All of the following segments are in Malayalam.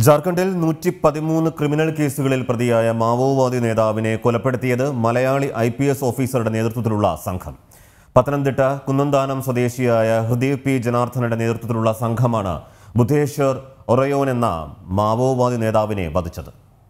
ജാർഖണ്ഡിൽ നൂറ്റി പതിമൂന്ന് ക്രിമിനൽ കേസുകളിൽ പ്രതിയായ മാവോവാദി നേതാവിനെ കൊലപ്പെടുത്തിയത് മലയാളി ഐ പി എസ് ഓഫീസറുടെ നേതൃത്വത്തിലുള്ള സംഘം പത്തനംതിട്ട കുന്നന്താനം സ്വദേശിയായ ഹൃദയ് പി ജനാർദ്ദനയുടെ നേതൃത്വത്തിലുള്ള സംഘമാണ് ബുദ്ധേശ്വർ ഒറയോൻ എന്ന മാവോവാദി നേതാവിനെ വധിച്ചത്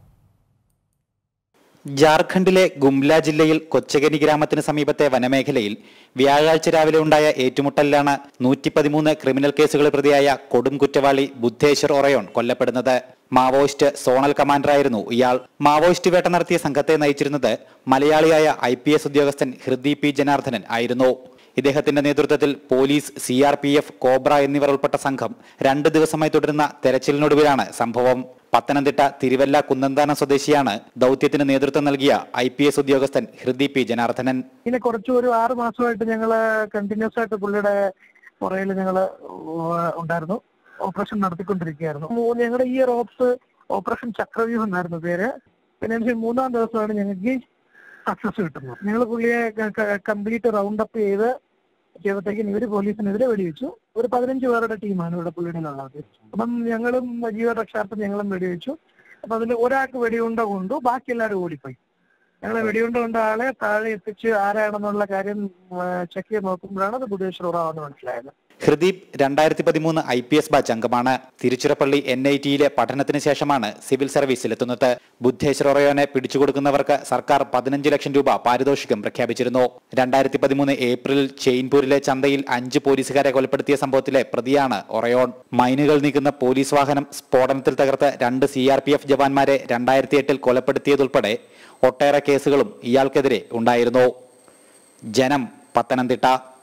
ജാർഖണ്ഡിലെ ഗുംല ജില്ലയിൽ കൊച്ചഗനി ഗ്രാമത്തിന് സമീപത്തെ വനമേഖലയിൽ വ്യാഴാഴ്ച രാവിലെ ഉണ്ടായ ഏറ്റുമുട്ടലിലാണ് നൂറ്റി പതിമൂന്ന് ക്രിമിനൽ കേസുകളിൽ പ്രതിയായ കൊടും കുറ്റവാളി ബുദ്ധേശ്വർ ഒറയോൺ കൊല്ലപ്പെടുന്നത് മാവോയിസ്റ്റ് സോണൽ കമാൻഡറായിരുന്നു ഇയാൾ മാവോയിസ്റ്റ് വേട്ട നടത്തിയ സംഘത്തെ നയിച്ചിരുന്നത് മലയാളിയായ ഐ പി എസ് ഉദ്യോഗസ്ഥൻ ഹൃദി പി ജനാർദ്ദനൻ ആയിരുന്നു ഇദ്ദേഹത്തിന്റെ നേതൃത്വത്തിൽ police C R P F Cobra എന്നിവർ ഉൾപ്പെട്ട സംഘം രണ്ട് ദിവസമായി തുടരുന്ന തെരച്ചിലിനൊടുവിലാണ് സംഭവം പത്തനംതിട്ട തിരുവല്ല കുന്നന്താനം സ്വദേശിയാണ് ദൗത്യത്തിന് നേതൃത്വം നൽകിയ ഐ പി എസ് ഉദ്യോഗസ്ഥൻ ഹൃദി പി ജനാർദ്ദനൻ ഇങ്ങനെ കുറച്ച് ഒരു ആറ് മാസമായിട്ട് ഞങ്ങള് കണ്ടിന്യൂസ് ആയിട്ട് പുള്ളിയുടെ പുറയിൽ ഞങ്ങള് ഉണ്ടായിരുന്നു ഓപ്പറേഷൻ നടത്തിക്കൊണ്ടിരിക്കുകയായിരുന്നു മൂ- ഞങ്ങളുടെ ഈ ഒരു ഓപ്സ് ഓപ്പറേഷൻ ചക്രവ്യൂഹം എന്നായിരുന്നു പേര് പിന്നെ എനിക്ക് മൂന്നാം ദിവസമാണ് ഞങ്ങൾക്ക് സക്സസ് കിട്ടുന്നത് ഞങ്ങൾ പുള്ളിയെ കംപ്ലീറ്റ് റൗണ്ട് അപ്പ് ചെയ്ത് ചെയ്തപ്പോഴത്തേക്കും ഇവര് പോലീസിനെതിരെ വെടിവെച്ചു ഒരു പതിനഞ്ച് പേരുടെ ടീമാണ് ഇവിടെ പുള്ളിയുടെ ഉള്ളത് അപ്പം ഞങ്ങളും ജീവരക്ഷാർത്ഥം ഞങ്ങളും വെടിവെച്ചു അപ്പൊ അതിൽ ഒരാൾക്ക് വെടിയുണ്ട കൊണ്ടു ബാക്കി എല്ലാവരും ഓടിപ്പോയി ഞങ്ങൾ വെടിയുണ്ട കൊണ്ട ആളെ താഴെ എത്തിച്ച് ആരാണെന്നുള്ള കാര്യം ചെക്ക് ചെയ്ത് നോക്കുമ്പോഴാണ് അത് ബുദ്ധേശ്വർ ഉറാവെന്ന് മനസ്സിലായത് ഹൃദീപ് രണ്ടായിരത്തി പതിമൂന്ന് ഐ പി എസ് ബാച്ച് അംഗമാണ് തിരുച്ചിറപ്പള്ളി എൻ ഐ ടിയിലെ പഠനത്തിന് ശേഷമാണ് സിവിൽ സർവീസിലെത്തുന്നത് ബുദ്ധേശ്വർ ഒറയോനെ പിടിച്ചുകൊടുക്കുന്നവർക്ക് സർക്കാർ പതിനഞ്ച് ലക്ഷം രൂപ പാരിതോഷികം പ്രഖ്യാപിച്ചിരുന്നു രണ്ടായിരത്തി പതിമൂന്ന് ഏപ്രിലിൽ ചെയിൻപൂരിലെ ചന്തയിൽ അഞ്ച് പോലീസുകാരെ കൊലപ്പെടുത്തിയ സംഭവത്തിലെ പ്രതിയാണ് ഒറയോൺ മൈനുകൾ നീക്കുന്ന പോലീസ് വാഹനം സ്ഫോടനത്തിൽ തകർത്ത് രണ്ട് സി ആർ പി എഫ് ജവാന്മാരെ രണ്ടായിരത്തി എട്ടിൽ കൊലപ്പെടുത്തിയതുൾപ്പെടെ ഒട്ടേറെ കേസുകളും ഇയാൾക്കെതിരെ ഉണ്ടായിരുന്നു ജനം പത്തനംതിട്ട